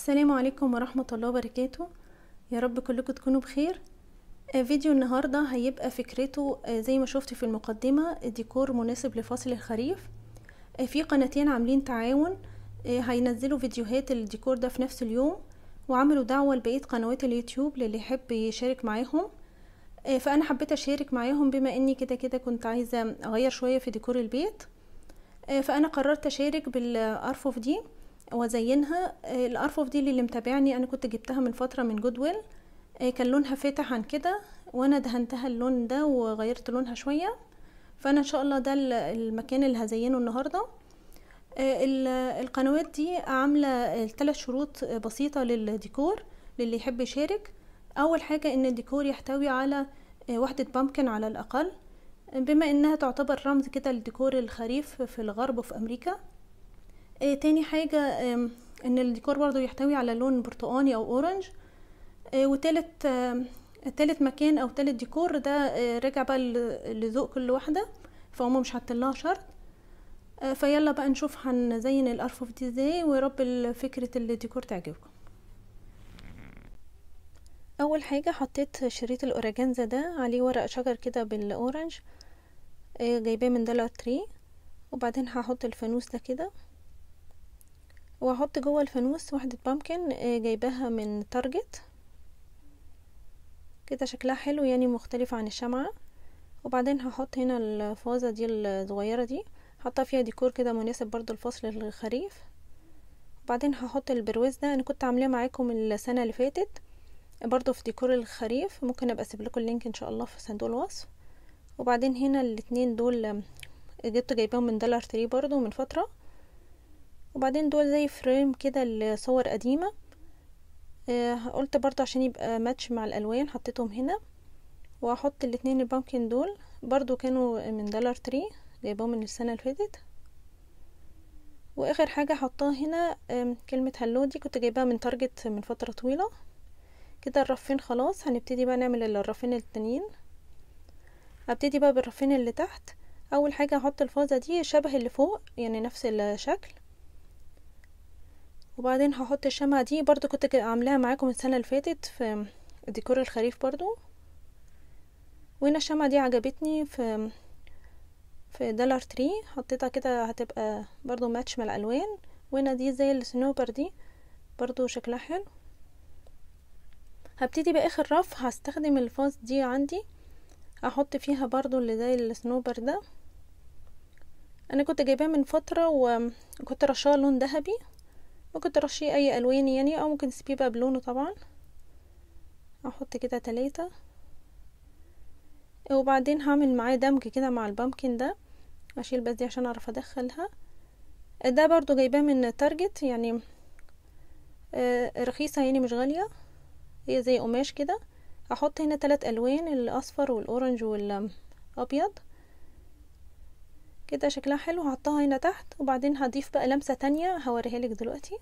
السلام عليكم ورحمة الله وبركاته يا رب كلكم تكونوا بخير آه، فيديو النهاردة هيبقى فكرته آه، زي ما شفت في المقدمة ديكور مناسب لفصل الخريف آه، في قناتين عاملين تعاون آه، هينزلوا فيديوهات الديكور ده في نفس اليوم وعملوا دعوة لبقية قنوات اليوتيوب للي يحب يشارك معاهم آه، فأنا حبيت أشارك معاهم بما إني كده كده كنت عايزة أغير شوية في ديكور البيت آه، فأنا قررت أشارك بالأرفف دي وازينها آه، الارفف دي اللي متابعني انا كنت جبتها من فتره من جودويل آه، كان لونها فاتح عن كده وانا دهنتها اللون ده وغيرت لونها شويه فانا ان شاء الله ده ال- المكان اللي هزينه النهارده آه، ال- القنوات دي عامله ثلاث شروط آه، بسيطه للديكور للي يحب يشارك اول حاجه ان الديكور يحتوي على آه، وحده بامكن على الاقل بما انها تعتبر رمز كده لديكور الخريف في الغرب وفي امريكا آه، تاني حاجة آم، ان الديكور برضو يحتوي على لون برتقاني او اورنج آه، وتالت آم، تالت مكان او تالت ديكور ده آه، راجع بقى ل- لذوق كل واحدة فهم مش حاطين شرط آه، فيلا بقى نشوف هنزين الارفف دي ازاي ويا رب ال- فكرة الديكور تعجبكم اول حاجة حطيت شريط الاورجانزا ده عليه ورق شجر كده بالاورنج آه، جايباه من دولار تري وبعدين هحط الفانوس ده كده وهحط جوه الفانوس واحدة بامكن آه، جايباها من تارجت كده شكلها حلو يعني مختلف عن الشمعة وبعدين هحط هنا الفازة دي الصغيرة دي حاطة فيها ديكور كده مناسب برضو لفصل الخريف وبعدين هحط البرواز ده انا كنت عاملاه معاكم السنة اللي فاتت برضو في ديكور الخريف ممكن ابقى اسيب لكم اللينك ان شاء الله في صندوق الوصف وبعدين هنا الاتنين دول آم، جبت جايباهم من دولار تري برضو من فترة وبعدين دول زي فريم كده لصور قديمة آه قلت برضو عشان يبقى ماتش مع الالوان حطيتهم هنا وهحط الاتنين البامكن دول برضو كانوا من دولار تري جايباهم من السنة اللي فاتت واخر حاجة حطاها هنا آم، كلمة هلو دي كنت جايباها من تارجت من فترة طويلة كده الرفين خلاص هنبتدي بقى نعمل الرفين التانيين هبتدي بقى بالرفين اللي تحت اول حاجة هحط الفازة دي شبه اللي فوق يعني نفس الشكل وبعدين هحط الشمعة دي برضو كنت جا- عاملاها معاكم السنة اللي فاتت في ديكور الخريف برضو وهنا الشمعة دي عجبتني في في دولار تري حطيتها كده هتبقى برضو ماتش مع الألوان وهنا دي زي السنوبر دي برضو شكلها حلو هبتدي باخر رف هستخدم الفاز دي عندي هحط فيها برضو اللي زي السنوبر ده انا كنت جايباه من فترة وكنت رشاه لون ذهبي ممكن ترشيه اي الوان يعني او ممكن تسيبيه بقى بلونه طبعا احط كده تلاتة وبعدين هعمل معاه دمج كده مع البامكن ده اشيل بس دي عشان اعرف ادخلها ده برضو جايباه من تارجت يعني آه، رخيصة يعني مش غالية هي زي قماش كده هحط هنا تلات الوان الاصفر والاورنج والابيض كده شكلها حلو هحطها هنا تحت وبعدين هضيف بقى لمسة تانية هوريها لك دلوقتي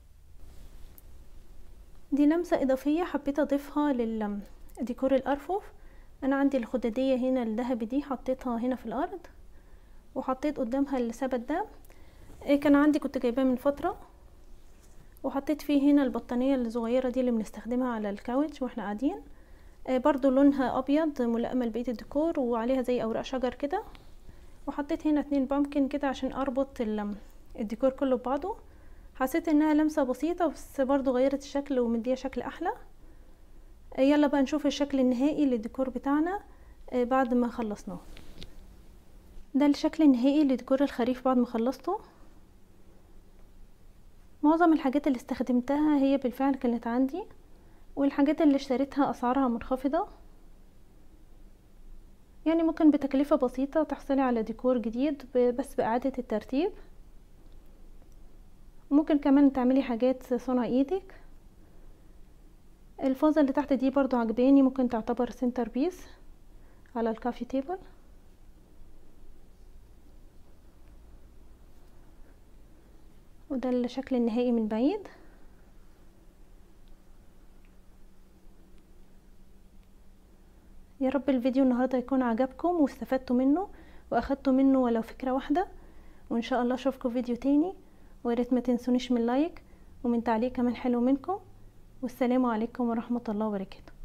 دي لمسة اضافية حبيت اضيفها للديكور الارفف انا عندي الخدادية هنا الذهبي دي حطيتها هنا في الارض وحطيت قدامها السبت ده إيه كان عندي كنت جايباه من فترة وحطيت فيه هنا البطانية الصغيرة دي اللي بنستخدمها على الكاوتش واحنا قاعدين آه، برضو لونها ابيض ملائمة لبقية الديكور وعليها زي اوراق شجر كده وحطيت هنا اتنين بامكن كده عشان اربط ال- الديكور كله ببعضه حسيت انها لمسة بسيطة بس برضو غيرت الشكل ومديها شكل احلى آه، يلا بقى نشوف الشكل النهائي للديكور بتاعنا آه، بعد ما خلصناه ده الشكل النهائي لديكور الخريف بعد ما خلصته معظم الحاجات اللي استخدمتها هي بالفعل كانت عندي والحاجات اللي اشتريتها اسعارها منخفضة يعني ممكن بتكلفة بسيطة تحصلي على ديكور جديد ب- بس بإعادة الترتيب ممكن كمان تعملي حاجات صنع ايدك الفازة اللي تحت دي برضو عجباني ممكن تعتبر سنتر بيس على الكافي تيبل وده الشكل النهائي من بعيد يا رب الفيديو النهاردة يكون عجبكم واستفدتوا منه واخدتوا منه ولو فكرة واحدة وان شاء الله اشوفكم فيديو تاني وياريت ما تنسونيش من لايك ومن تعليق كمان حلو منكم والسلام عليكم ورحمة الله وبركاته